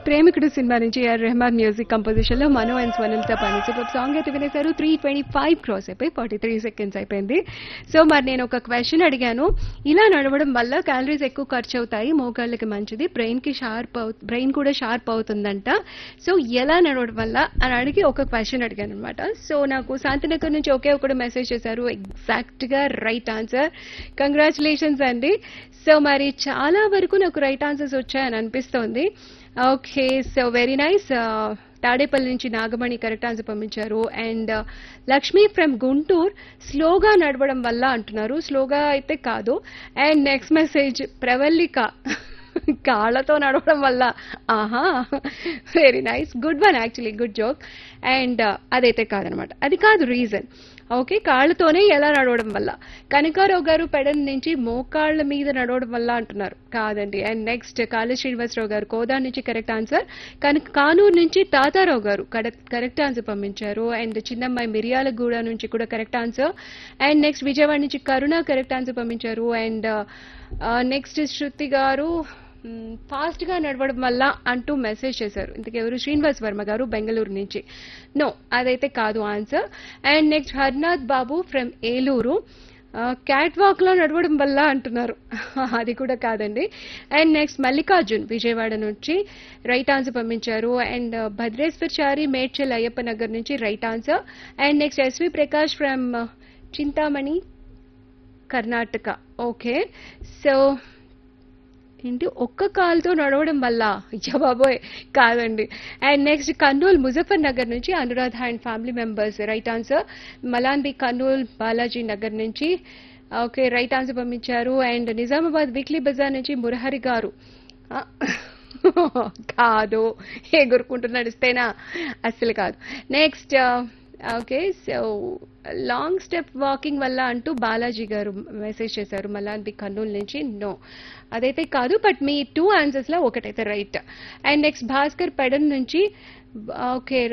ప్రేమికుడు సినిమా నుంచి are Rahman music composition లో మనో అండ్ స్వనల్తో పని సూపర్ సాంగ్ అయితే వినేశారు త్రీ ట్వంటీ ఫైవ్ క్రాస్ అయిపోయి ఫార్టీ త్రీ సెకండ్స్ అయిపోయింది సో మరి నేను ఒక క్వశ్చన్ అడిగాను ఇలా నడవడం వల్ల క్యాలరీస్ ఎక్కువ ఖర్చు అవుతాయి మోకాళ్ళకి మంచిది బ్రెయిన్ కి షార్ప్ అవు బ్రెయిన్ కూడా షార్ప్ అవుతుందంట సో ఎలా నడవడం వల్ల అని అడిగి ఒక క్వశ్చన్ అడిగాను అనమాట సో నాకు శాంతినగర్ నుంచి ఒకే ఒకడు మెసేజ్ చేశారు ఎగ్జాక్ట్ గా రైట్ ఆన్సర్ కంగ్రాచులేషన్స్ అండి సో మరి చాలా వరకు నాకు రైట్ ఆన్సర్స్ వచ్చాయని అనిపిస్తోంది okay so very nice Tadepalli నుంచి నాగమణి కరెక్ట్ ఆన్సర్ పంపించారు అండ్ లక్ష్మి ఫ్రమ్ గుంటూరు స్లోగా నడవడం వల్ల అంటున్నారు స్లోగా అయితే కాదు అండ్ నెక్స్ట్ మెసేజ్ ప్రవల్లిక కాళ్ళతో నడవడం వల్ల ఆహా very nice good one actually good joke and అదైతే కాదనమాట అది కాదు రీజన్ ఓకే కాళ్ళతోనే ఎలా నడవడం వల్ల కనకారావు గారు పెడన్ నుంచి మోకాళ్ళ మీద నడవడం వల్ల అంటున్నారు కాదండి అండ్ నెక్స్ట్ కాళీ శ్రీనివాసరావు గారు కోదా నుంచి కరెక్ట్ ఆన్సర్ కనుక కానూరు నుంచి తాతారావు గారు కరెక్ట్ ఆన్సర్ పంపించారు అండ్ చిన్నమ్మాయి మిరియాలగూడ నుంచి కూడా correct answer and next Vijayawada నుంచి కరుణ కరెక్ట్ ఆన్సర్ పంపించారు and next Shruti garu fast గా నడవడం వల్ల అంటూ మెసేజ్ చేశారు ఇంతకెవరు శ్రీనివాస్ వర్మ గారు బెంగళూరు నుంచి నో అదైతే కాదు answer and next Harnath Babu from Eluru cat walk లో నడవడం వల్ల అంటున్నారు అది కూడా కాదండి అండ్ నెక్స్ట్ మల్లికార్జున్ విజయవాడ నుంచి రైట్ ఆన్సర్ పంపించారు అండ్ భద్రేశ్వర్ చారి మేడ్చల్ అయ్యప్ప నగర్ నుంచి right answer and next SV Prakash from Chintamani Karnataka okay so ఏంటి ఒక్క కాలుతో నడవడం వల్ల అయ్యా బాబోయ్ కాదండి అండ్ నెక్స్ట్ కర్నూలు ముజఫర్ నగర్ నుంచి Anuradha and family members right answer Malanbi Kurnool Balaji Nagar నుంచి ఓకే రైట్ ఆన్సర్ పంపించారు అండ్ నిజామాబాద్ వీక్లీ బజార్ నుంచి మురహరి గారు కాదు ఎగురుకుంటూ నడిస్తేనా అస్సలు కాదు next okay so long step walking వల్ల అంటూ బాలాజీ గారు మెసేజ్ చేశారు మలాంటి కర్నూలు నుంచి నో అదైతే కాదు బట్ మీ టూ ఆన్సర్స్ లో ఒకటైతే right and next Bhaskar Pedana నుంచి ఓకే